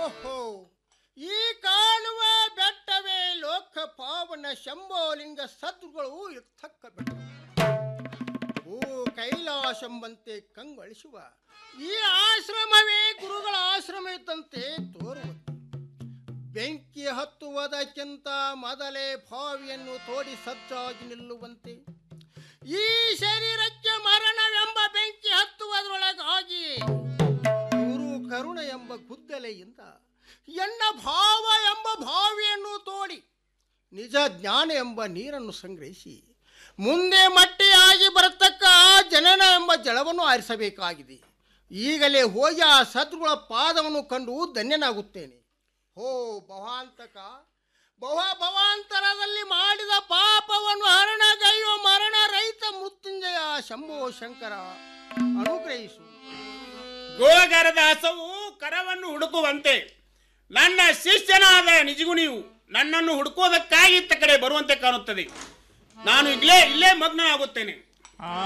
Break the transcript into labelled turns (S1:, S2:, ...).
S1: ಓಹೋ ಈ ಕಾಣುವ ಬೆಟ್ಟವೇ ಲೋಕ ಪಾವನ ಶಂಭೋಲಿಂಗ ಸದ್ಗುಗಳು ಇರ್ತಕ್ಕ ಬೆಟ್ಟ ಓ ಕೈಲಾಸಂಬಂತೆ ಕಂಗೊಳಿಸುವ ಈ ಆಶ್ರಮವೇ ಗುರುಗಳ ಆಶ್ರಮ ಇದ್ದಂತೆ ತೋರುವುದು ಬೆಂಕಿ ಹತ್ತುವುದಕ್ಕಿಂತ ಮೊದಲೇ ಭಾವಿಯನ್ನು ತೋಡಿ ಸಜ್ಜಾಗಿ ನಿಲ್ಲುವಂತೆ ಈ ಶರೀರಕ್ಕೆ ಮರಣವೆಂಬ ಬೆಂಕಿ ಹತ್ತುವುದರೊಳಗಾಗಿ ಗುರು ಕರುಣ ಎಂಬ ಗುದ್ದಲೆಯಿಂದ ಎನ್ನ ಭಾವ ಎಂಬ ಭಾವಿಯನ್ನು ತೋಡಿ ನಿಜ ಜ್ಞಾನ ಎಂಬ ನೀರನ್ನು ಸಂಗ್ರಹಿಸಿ ಮುಂದೆ ಮಟ್ಟಿಯಾಗಿ ಬರತಕ್ಕ ಜನನ ಎಂಬ ಜಲವನ್ನು ಆರಿಸಬೇಕಾಗಿದೆ ಈಗಲೇ ಹೋಗಿ ಆ ಸದ್ಗುಳ ಪಾದವನ್ನು ಕಂಡು ಧನ್ಯನಾಗುತ್ತೇನೆ ಹೋ ಭವಾಂತಕ ಭವ ಭವಾಂತರದಲ್ಲಿ ಮಾಡಿದ ಪಾಪವನ್ನು ಹರಣಗೈಯುವ ಮರಣ ರಹಿತ ಮೃತ್ಯುಂಜಯ ಶಂಭೋ ಶಂಕರ ಅನುಗ್ರಹಿಸು
S2: ಗೋಗರದಾಸವು ಕರವನ್ನು ಹುಡುಕುವಂತೆ ನನ್ನ ಶಿಷ್ಯನಾದ ನಿಜಗುಣಿಯು ನನ್ನನ್ನು ಹುಡುಕುವುದಕ್ಕಾಗಿ ಇತ್ತ ಕಡೆ ಬರುವಂತೆ ಕಾಣುತ್ತದೆ ನಾನು ಇಲ್ಲೇ ಇಲ್ಲೇ ಮಗ್ನನಾಗುತ್ತೇನೆ